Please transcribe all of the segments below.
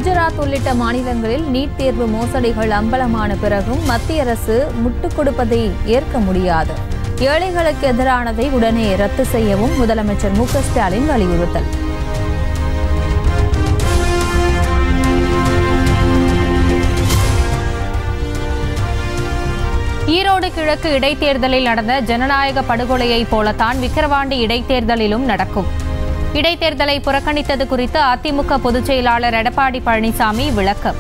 குஜராத் உள்ளிட்ட மாநிலங்களில் நீட் தேர்வு மோசடிகள் அம்பலமான பிறகும் மத்திய அரசு முட்டுக் கொடுப்பதை ஏற்க முடியாது ஏழைகளுக்கு எதிரானதை உடனே ரத்து செய்யவும் முதலமைச்சர் மு க ஸ்டாலின் வலியுறுத்தல் ஈரோடு கிழக்கு இடைத்தேர்தலில் நடந்த ஜனநாயக படுகொலையைப் போலத்தான் விக்கிரவாண்டி இடைத்தேர்தலிலும் நடக்கும் இடைத்தேர்தலை புறக்கணித்தது குறித்து அதிமுக பொதுச் செயலாளர் எடப்பாடி பழனிசாமி விளக்கம்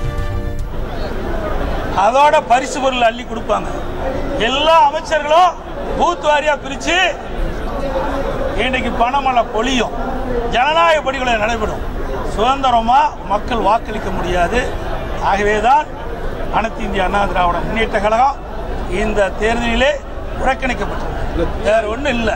அதோட பரிசு பொருள் அள்ளி கொடுப்பாங்க எல்லா அமைச்சர்களும் பூத் வாரியா பிரிச்சு இன்னைக்கு பணமழை பொழியும் ஜனநாயக படுகொலை நடைபெறும் சுதந்திரமா மக்கள் வாக்களிக்க முடியாது ஆகவேதான் அனைத்து இந்திய அண்ணா திராவிட முன்னேற்ற கழகம் இந்த தேர்தலிலே புறக்கணிக்கப்பட்டது வேற ஒன்றும் இல்லை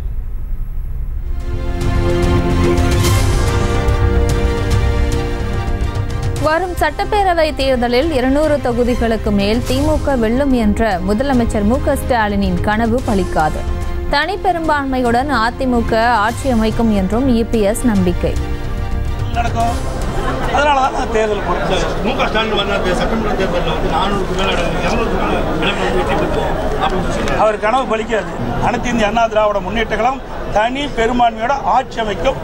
வரும் சட்டப்பேரவை தேர்தலில் இருநூறு தொகுதிகளுக்கு மேல் திமுக வெல்லும் என்ற முதலமைச்சர் மு க ஸ்டாலினின் கனவு பலிக்காது தனி பெரும்பான்மையுடன் அதிமுக ஆட்சி அமைக்கும் என்றும் இபிஎஸ் நம்பிக்கை நடக்கும் அதனால தான் நான் தேர்தல் போகிறேன் மு க ஸ்டாலின் வந்த அந்த சட்டமன்ற தேர்தலில் வந்து நானூறுக்கு மேலே இரநூறுக்கு மேலே இடங்கள் வந்து வெற்றி பெற்றோம் அப்படின்னு சொல்லி அவர் கனவு பலிக்காது அனைத்து இந்திய அண்ணா திராவிட முன்னேற்ற கழகம் தனி பெரும்பான்மையோட ஆட்சி அமைக்கும்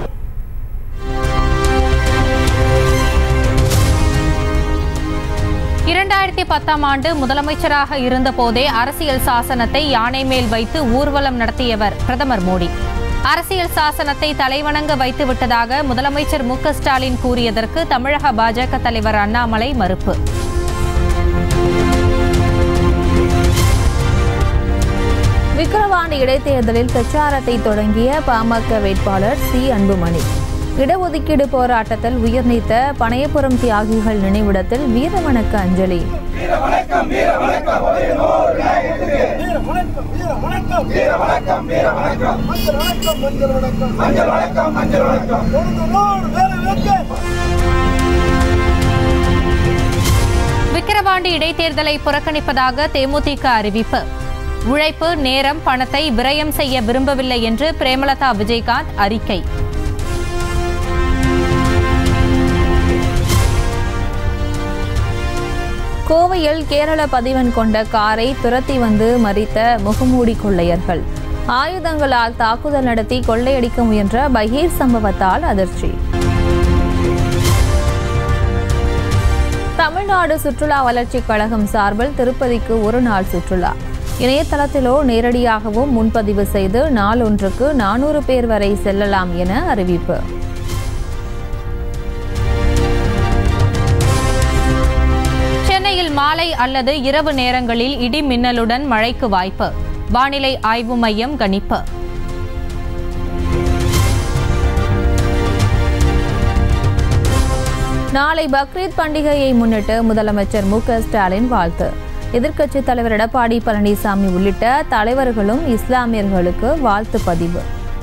இரண்டாயிரத்தி பத்தாம் ஆண்டு முதலமைச்சராக இருந்தபோதே அரசியல் சாசனத்தை யானை மேல் வைத்து ஊர்வலம் நடத்தியவர் பிரதமர் மோடி அரசியல் சாசனத்தை தலைவணங்க வைத்து விட்டதாக முதலமைச்சர் மு க ஸ்டாலின் கூறியதற்கு தமிழக பாஜக தலைவர் அண்ணாமலை மறுப்பு விக்கிரவாண்டி இடைத்தேர்தலில் பிரச்சாரத்தை தொடங்கிய பாமக வேட்பாளர் சி அன்புமணி இடஒதுக்கீடு போராட்டத்தில் உயிர்நீத்த பனையபுரம் தியாகிகள் நினைவிடத்தில் வீரவணக்க அஞ்சலி விக்கிரவாண்டி இடைத்தேர்தலை புறக்கணிப்பதாக தேமுதிக அறிவிப்பு உழைப்பு நேரம் பணத்தை விரயம் செய்ய விரும்பவில்லை என்று பிரேமலதா விஜயகாந்த் அறிக்கை கோவையில் கேரள பதிவன் கொண்ட காரை துரத்தி வந்து மறித்த முகமூடி கொள்ளையர்கள் ஆயுதங்களால் தாக்குதல் நடத்தி கொள்ளையடிக்க முயன்ற பகீர் சம்பவத்தால் அதிர்ச்சி தமிழ்நாடு சுற்றுலா வளர்ச்சிக் கழகம் சார்பில் திருப்பதிக்கு ஒரு நாள் சுற்றுலா இணையதளத்திலோ நேரடியாகவோ முன்பதிவு செய்து நாளொன்றுக்கு நானூறு பேர் வரை செல்லலாம் என அறிவிப்பு சென்னையில் மாலை அல்லது இரவு நேரங்களில் இடி மின்னலுடன் மழைக்கு வாய்ப்பு வானிலை ஆய்வு மையம் கணிப்பு நாளை பக்ரீத் பண்டிகையை முன்னிட்டு முதலமைச்சர் மு க ஸ்டாலின் வாழ்த்து எதிர்க்கட்சித் தலைவர் எடப்பாடி பழனிசாமி உள்ளிட்ட தலைவர்களும் இஸ்லாமியர்களுக்கு வாழ்த்து பதிவு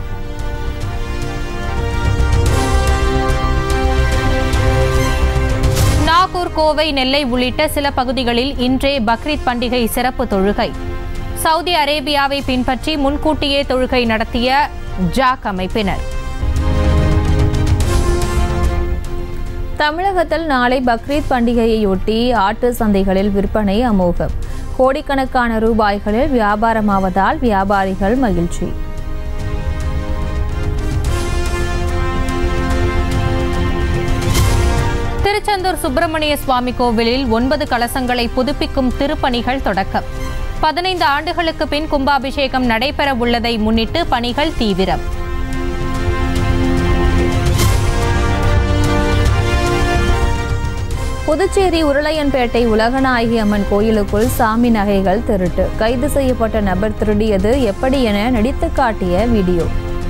நாகூர் கோவை நெல்லை உள்ளிட்ட சில பகுதிகளில் இன்றே பக்ரீத் பண்டிகை சிறப்பு தொழுகை சவுதி அரேபியாவை பின்பற்றி முன்கூட்டியே தொழுகை நடத்திய ஜாக் அமைப்பினர் தமிழகத்தில் நாளை பக்ரீத் பண்டிகையையொட்டி ஆட்டு சந்தைகளில் விற்பனை அமோகம் கோடிக்கணக்கான ரூபாய்களில் வியாபாரமாவதால் வியாபாரிகள் மகிழ்ச்சி திருச்செந்தூர் சுப்பிரமணிய சுவாமி கோவிலில் ஒன்பது கலசங்களை புதுப்பிக்கும் திருப்பணிகள் தொடக்கம் பதினைந்து ஆண்டுகளுக்கு பின் கும்பாபிஷேகம் நடைபெற உள்ளதை முன்னிட்டு பணிகள் தீவிரம் புதுச்சேரி உருளையன்பேட்டை உலகநாயகி அம்மன் கோயிலுக்குள் சாமி நகைகள் திருட்டு கைது செய்யப்பட்ட நபர் திருடியது எப்படி என நடித்து காட்டிய வீடியோ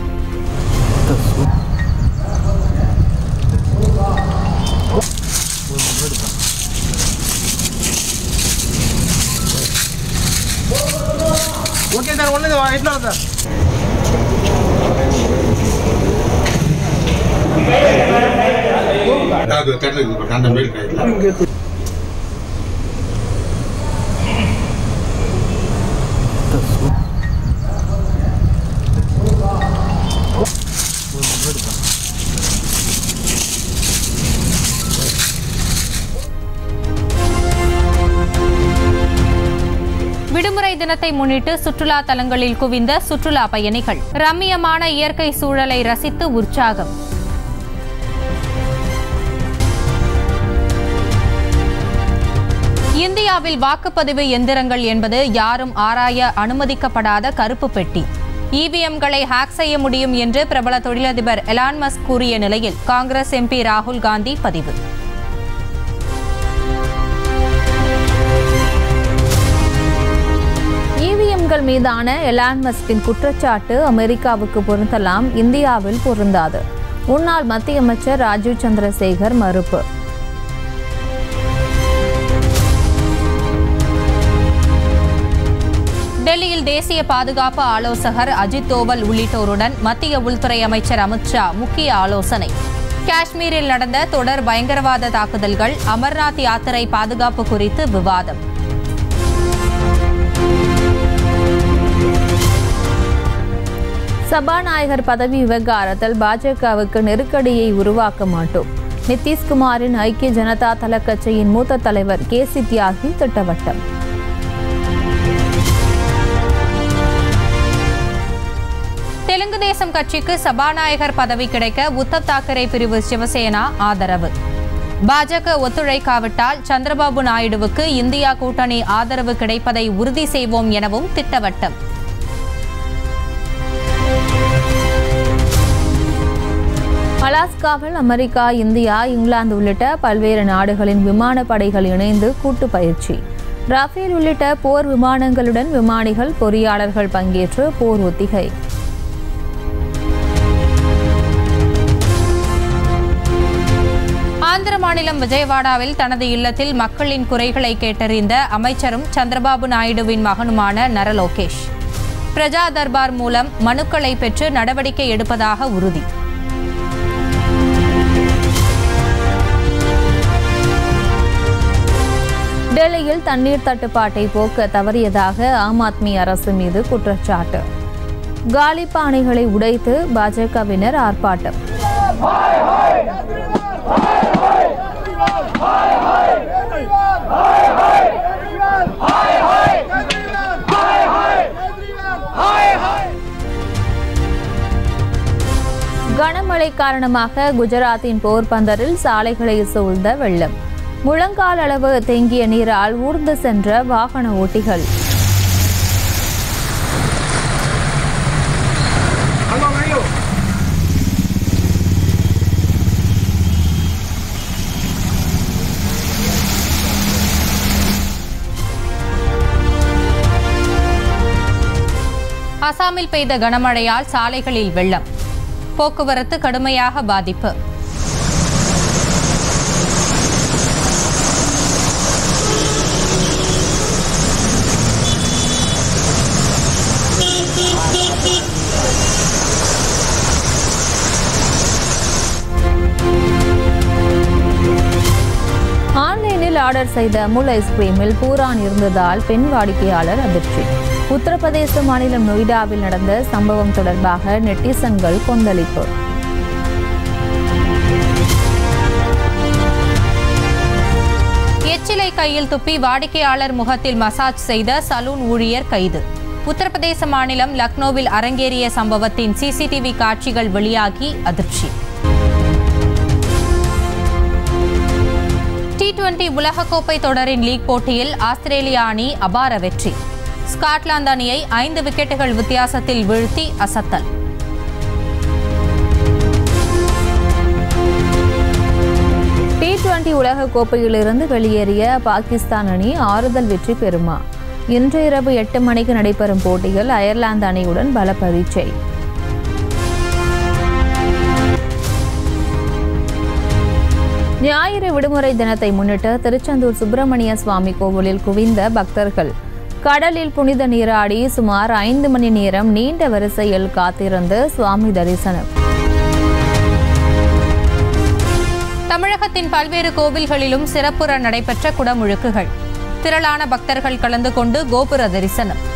ஓகே சார் ஒன்று எட்னா சார் ಅದು ಕಟ್ಟಡ ಕಂಡ ಮೇಲೆ ಕೈ விடுமுறை தினத்தை முன்னிட்டு சுற்றுலா தலங்களில் குவிந்த சுற்றுலா பயணிகள் ரம்மியமான இயற்கை சூழலை ரசித்து உற்சாகம் இந்தியாவில் வாக்குப்பதிவு எந்திரங்கள் என்பது யாரும் ஆராய அனுமதிக்கப்படாத கருப்பு பெட்டி இவிஎம்களை ஹேக் செய்ய முடியும் என்று பிரபல தொழிலதிபர் எலான் மஸ்க் கூறிய நிலையில் காங்கிரஸ் எம்பி ராகுல் காந்தி பதிவு இவிஎம்கள் மீதான எலான் மஸ்கின் குற்றச்சாட்டு அமெரிக்காவுக்கு பொருந்தலாம் இந்தியாவில் பொருந்தாது முன்னாள் மத்திய அமைச்சர் ராஜீவ் சந்திரசேகர் மறுப்பு டெல்லியில் தேசிய பாதுகாப்பு ஆலோசகர் அஜித் தோவல் உள்ளிட்டோருடன் மத்திய உள்துறை அமைச்சர் அமித்ஷா முக்கிய ஆலோசனை காஷ்மீரில் நடந்த தொடர் பயங்கரவாத தாக்குதல்கள் அமர்நாத் யாத்திரை பாதுகாப்பு குறித்து விவாதம் சபாநாயகர் பதவி விவகாரத்தில் பாஜகவுக்கு நெருக்கடியை உருவாக்க மாட்டோம் நிதிஷ்குமாரின் ஐக்கிய ஜனதா தள கட்சியின் மூத்த தலைவர் கே சி தியாகி திட்டவட்டம் தெலுங்கு தேசம் கட்சிக்கு சபாநாயகர் பதவி கிடைக்க உத்தவ் தாக்கரே பிரிவு சிவசேனா ஆதரவு பாஜக ஒத்துழைக்காவிட்டால் சந்திரபாபு நாயுடுவுக்கு இந்தியா கூட்டணி ஆதரவு கிடைப்பதை உறுதி செய்வோம் எனவும் திட்டவட்டம் அலாஸ்காவில் அமெரிக்கா இந்தியா இங்கிலாந்து உள்ளிட்ட பல்வேறு நாடுகளின் விமானப்படைகள் இணைந்து கூட்டு பயிற்சி ரஃபேல் உள்ளிட்ட போர் விமானங்களுடன் விமானிகள் பொறியாளர்கள் பங்கேற்று போர் ஒத்திகை ஆந்திர மாநிலம் விஜயவாடாவில் தனது இல்லத்தில் மக்களின் குறைகளை கேட்டறிந்த அமைச்சரும் சந்திரபாபு நாயுடுவின் மகனுமான நரலோகேஷ் பிரஜா தர்பார் மூலம் மனுக்களை பெற்று நடவடிக்கை எடுப்பதாக உறுதி டெல்லியில் தண்ணீர் தட்டுப்பாட்டை போக்க தவறியதாக ஆம் ஆத்மி அரசு மீது குற்றச்சாட்டு காலி பானைகளை உடைத்து பாஜகவினர் ஆர்ப்பாட்டம் கனமழை காரணமாக குஜராத்தின் போர்பந்தரில் சாலைகளை சூழ்ந்த வெள்ளம் முழங்கால் அளவு தேங்கிய நீரால் ஊர்ந்து சென்ற வாகன ஓட்டிகள் அசாமில் பெய்த கனமழையால் சாலைகளில் வெள்ளம் போக்குவரத்து கடுமையாக பாதிப்பு ஆன்லைனில் ஆர்டர் செய்த அமுல் ஐஸ்கிரீமில் பூரான் இருந்ததால் பெண் வாடிக்கையாளர் அதிர்ச்சி உத்தரப்பிரதேச மாநிலம் நொய்டாவில் நடந்த சம்பவம் தொடர்பாக நெட்டிசன்கள் கொந்தளிப்பு எச்சிலை கையில் துப்பி வாடிக்கையாளர் முகத்தில் மசாஜ் செய்த சலூன் ஊழியர் கைது உத்தரப்பிரதேச மாநிலம் லக்னோவில் அரங்கேறிய சம்பவத்தின் சிசிடிவி காட்சிகள் வெளியாகி அதிர்ச்சி டி டுவெண்டி உலகக்கோப்பை தொடரின் லீக் போட்டியில் ஆஸ்திரேலியா அணி அபார வெற்றி ஸ்காட்லாந்து அணியை ஐந்து விக்கெட்டுகள் வித்தியாசத்தில் வீழ்த்தி அசத்தல் டி டுவெண்டி உலக கோப்பையிலிருந்து வெளியேறிய பாகிஸ்தான் அணி ஆறுதல் வெற்றி பெறுமா இன்று இரவு எட்டு மணிக்கு நடைபெறும் போட்டியில் அயர்லாந்து அணியுடன் பல பரீட்சை ஞாயிறு விடுமுறை தினத்தை முன்னிட்டு திருச்செந்தூர் சுப்பிரமணிய சுவாமி கோவிலில் குவிந்த பக்தர்கள் கடலில் புனித நீராடி சுமார் ஐந்து மணி நேரம் நீண்ட வரிசையில் காத்திருந்து சுவாமி தரிசனம் தமிழகத்தின் பல்வேறு கோவில்களிலும் சிறப்புற நடைபெற்ற குடமுழுக்குகள் திரளான பக்தர்கள் கலந்து கொண்டு கோபுர தரிசனம்